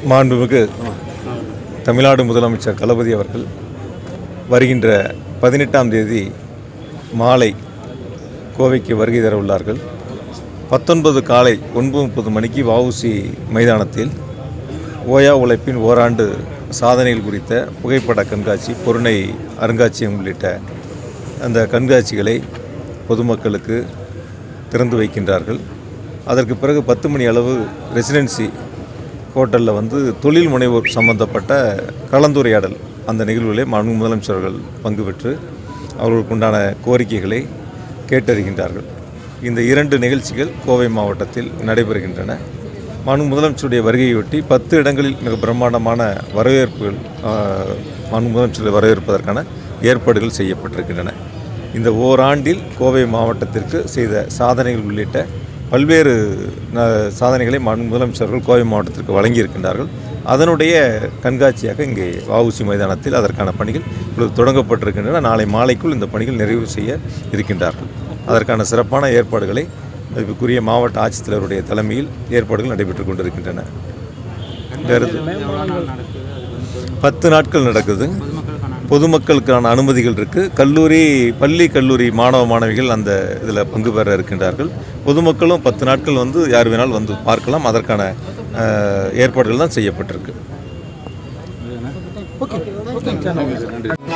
மாண்புமிகு தமிழ்நாடு முதலமைச்சர் தளபதி அவர்கள் வருகின்ற பதினெட்டாம் தேதி மாலை கோவைக்கு வருகை தர உள்ளார்கள் பத்தொன்பது காலை ஒன்பது முப்பது மணிக்கு வஉசி மைதானத்தில் ஓயா உழைப்பின் ஓராண்டு சாதனைகள் குறித்த புகைப்பட கண்காட்சி பொருணை அருங்காட்சியகம் உள்ளிட்ட அந்த கண்காட்சிகளை பொதுமக்களுக்கு திறந்து வைக்கின்றார்கள் அதற்கு பிறகு பத்து மணி அளவு ரெசிடென்சி ஹோட்டலில் வந்து தொழில் முனைவோர் சம்பந்தப்பட்ட கலந்துரையாடல் அந்த நிகழ்வுகளே மாண்பு முதலமைச்சர்கள் பங்கு பெற்று அவர்களுக்கு உண்டான கோரிக்கைகளை கேட்டறிகின்றார்கள் இந்த இரண்டு நிகழ்ச்சிகள் கோவை மாவட்டத்தில் நடைபெறுகின்றன மாண்பு முதலமைச்சருடைய வருகையொட்டி பத்து இடங்களில் மிக பிரம்மாண்டமான வரவேற்புகள் ஆஹ், மாண்பு முதலமைச்சரை வரவேற்பதற்கான ஏற்பாடுகள் செய்யப்பட்டிருக்கின்றன இந்த ஓராண்டில் கோவை மாவட்டத்திற்கு செய்த சாதனைகள் உள்ளிட்ட பல்வேறு ந- சாதனைகளை மாண்பு முதலமைச்சர்கள் கோவை மாவட்டத்திற்கு வழங்கியிருக்கின்றார்கள் அதனுடைய கண்காட்சியாக இங்கே வஉசி மைதானத்தில் அதற்கான பணிகள் இப்பொழுது தொடங்கப்பட்டிருக்கின்றன நாளை மாலைக்குள் இந்த பணிகள் நிறைவு செய்ய இருக்கின்றார்கள் அதற்கான சிறப்பான ஏற்பாடுகளை மதிப்புக்குரிய மாவட்ட ஆட்சித்தலைவருடைய தலைமையில் ஏற்பாடுகள் நடைபெற்றுக் கொண்டிருக்கின்றன வேறு பத்து நாட்கள் நடக்குது பொதுமக்களுக்கான அனுமதிகள் இருக்குது கல்லூரி பள்ளி கல்லூரி மாணவ மாணவிகள் அந்த இதில் பங்கு பெற இருக்கின்றார்கள் பொதுமக்களும் பத்து நாட்கள் வந்து யார் வேணாலும் வந்து பார்க்கலாம் அதற்கான அஹ், ஏற்பாடுகள் தான் செய்யப்பட்டிருக்கு ஓகே ஓகே